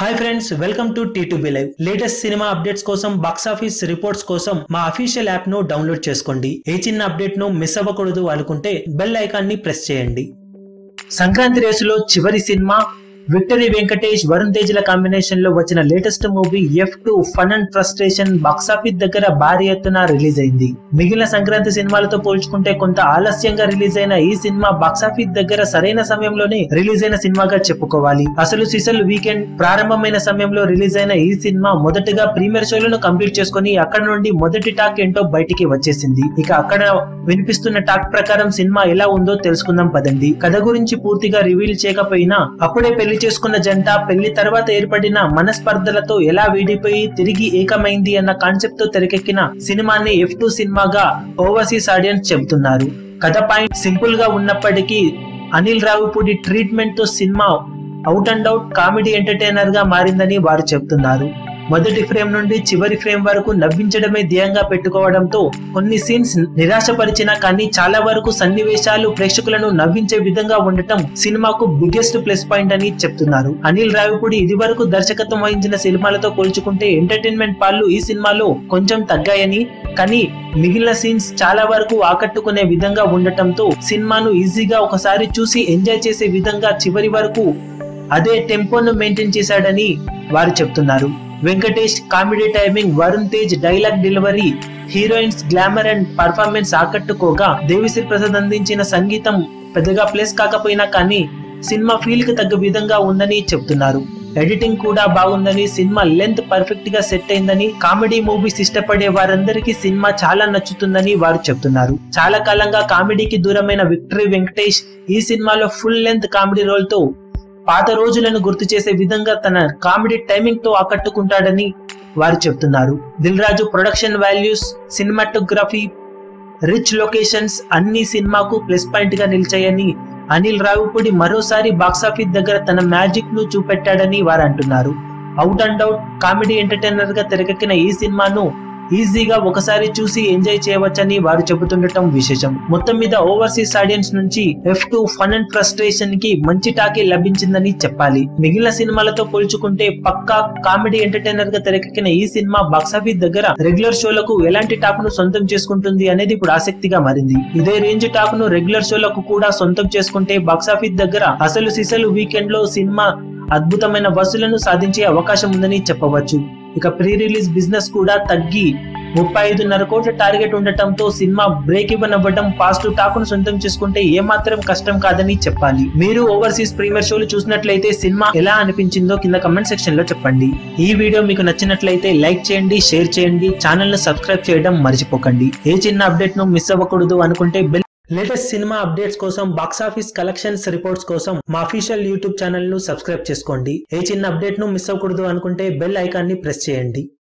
hi friends welcome to T two B live latest cinema updates కోసం box office reports కోసం మా official app ను download చేసుకోండి ఏ చిన్న అప్డేట్ ను మిస్ అవ్వకూడదు అనుకుంటే బెల్ ఐకాన్ ని ప్రెస్ చేయండి సంక్రాంతి రేసులో చివరి సినిమా విక్టరీ వెంకటేష్ వరుణ్ తేజ్ల కాంబినేషన్ లో వచ్చిన latest movie F two fun and frustration box office దగ్గర భారీ ఎత్తున రిలీజ్ అయింది మిగిలిన సంక్రాంతి సినిమాలతో పోల్చుకుంటే కొంత ఆలస్యంగా రిలీజ్ అయిన ఈ సినిమా బాక్సాఫీస్ దగ్గర సరైన సమయంలోనే రిలీజ్ అయిన సినిమాగా చెప్పుకోవాలి అసలు సిసల్ వీకెండ్ ప్రారంభమైన సమయంలో రిలీజ్ అయిన ఈ సినిమా మొదటగా ప్రీమియర్ షోలను కంప్లీట్ చేసుకుని అక్కడ నుండి మొదటి టాక్ ఏంటో బయటికి వచ్చేసింది ఇక అక్కడ వినిపిస్తున్న టాక్ ప్రకారం సినిమా ఎలా ఉందో తెలుసుకుందాం పదండి కథ గురించి పూర్తిగా రివీల్ చేయకపోయినా అప్పుడే పెళ్లి చేసుకున్న జంట పెళ్లి తర్వాత ఏర్పడిన మనస్పర్ధలతో ఎలా వీడిపోయి తిరిగి ఏకమైంది అన్న కాన్సెప్ట్ తో తెరకెక్కిన సినిమాని ఎఫ్ టూ సినిమాగా ఓవర్సీస్ ఆడియన్స్ చెబుతున్నారు కథ పాయింట్ సింపుల్ గా ఉన్నప్పటికీ అనిల్ రావుపూడి ట్రీట్మెంట్ తో cinema out and out comedy entertainer గా మారిందని వారు చెబుతున్నారు మొదటి ఫ్రేమ్ నుండి చివరి ఫ్రేమ్ వరకు నవ్వించడమే ధ్యేయంగా పెట్టుకోవడంతో కొన్ని సీన్స్ నిరాశపరిచినా కానీ చాలా వరకు సన్నివేశాలు ప్రేక్షకులను నవ్వించే విధంగా ఉండటం సినిమాకు బిగ్గెస్ట్ ప్లస్ పాయింట్ అని చెప్తున్నారు అనిల్ రావిపూడి ఇది వరకు దర్శకత్వం వహించిన సినిమాలతో పోల్చుకుంటే ఎంటర్టైన్మెంట్ పాళ్ళు ఈ సినిమాలో కొంచెం తగ్గాయని కానీ మిగిలిన సీన్స్ చాలా వరకు ఆకట్టుకునే విధంగా ఉండటంతో సినిమాను ఈజీగా ఒకసారి చూసి ఎంజాయ్ చేసే విధంగా చివరి వరకు అదే టెంపోను మెయింటైన్ చేశాడని వారు చెప్తున్నారు Venkatesh comedy timing Varun Tej dialogue delivery heroines glamour and performance ఆకట్టుకోగా దేవిశ్రీ ప్రసాద్ అందించిన సంగీతం పెద్దగా ప్లేస్ కాకపోయినా కానీ సినిమా ఫీల్ కి తగ్గ విధంగా ఉందని చెప్తున్నారు ఎడిటింగ్ కూడా బాగుందని సినిమా లెంత్ పర్ఫెక్ట్ గా సెట్ అయిందని కామెడీ మూవీస్ ఇష్టపడే వారందరికీ సినిమా చాలా నచ్చుతుందని వారు చెప్తున్నారు చాలా కాలంగా కామెడీకి దూరమైన విక్టరీ వెంకటేష్ ఈ సినిమాలో ఫుల్ లెంత్ కామెడీ రోల్ తో పాత రోజులను గుర్తు చేసే విధంగా తన కామెడీ టైమింగ్ తో ఆకట్టుకుంటాడని వారు చెప్తున్నారు Dil Raju production values cinematography rich locations అన్ని సినిమాకు ప్లస్ పాయింట్ గా నిలిచాయని అనిల్ రావుపూడి మరోసారి బాక్సాఫీస్ దగ్గర తన మ్యాజిక్ ను చూపెట్టాడని వారు అంటున్నారు out and out comedy entertainer గా తెరకెక్కిన ఈ సినిమాను ఈజీగా ఒకసారి చూసి ఎంజాయ్ చేయవచ్చని వారు చెబుతుండటం విశేషం మొత్తం మీద ఓవర్సీస్ ఆడియన్స్ నుంచి F two fun and frustration కి మంచి టాకే లభించిందని చెప్పాలి మిగిలిన సినిమాలతో పోల్చుకుంటే పక్కా కామెడీ ఎంటర్టైనర్ గా తెరకెక్కిన ఈ సినిమా బాక్సాఫీస్ దగ్గర రెగ్యులర్ షోలకు ఎలాంటి టాక్ ను సొంతం చేసుకుంటుంది అనేది ఇప్పుడు ఆసక్తిగా మారింది ఇదే రేంజ్ టాక్ ను రెగ్యులర్ షోలకు కూడా సొంతం చేసుకుంటే బాక్సాఫీస్ దగ్గర అసలు సిసలు వీకెండ్ లో సినిమా అద్భుతమైన వసూలను సాధించే అవకాశం ఉందని చెప్పవచ్చు ఇక ప్రీ రిలీజ్ బిజినెస్ కూడా తగ్గి ముప్పై ఐదున్నర కోట్ల టార్గెట్ ఉండటంతో సినిమా బ్రేక్ ఇవ్వన్ అవ్వడం పాజిటివ్ టాక్ ను సొంతం చేసుకుంటే ఏమాత్రం కష్టం కాదని చెప్పాలి మీరు ఓవర్సీస్ ప్రీమియర్ షోలు చూసినట్లయితే సినిమా ఎలా అనిపించిందో కింద కమెంట్ సెక్షన్ లో చెప్పండి ఈ వీడియో మీకు నచ్చినట్లయితే లైక్ చేయండి షేర్ చేయండి ఛానల్ ను సబ్స్క్రైబ్ చేయడం మర్చిపోకండి ఏ చిన్న అప్డేట్ ను మిస్ అవ్వకూడదు అనుకుంటే బెల్ లేటెస్ట్ సినిమా అప్డేట్స్ కోసం బాక్స్ ఆఫీస్ కలెక్షన్స్ రిపోర్ట్స్ కోసం మా అఫీషియల్ యూట్యూబ్ ఛానల్ ను సబ్స్క్రైబ్ చేసుకోండి ఏ చిన్న అప్డేట్ ను మిస్ అవ్వకూడదు అనుకుంటే బెల్ ఐకాన్ ని ప్రెస్ చేయండి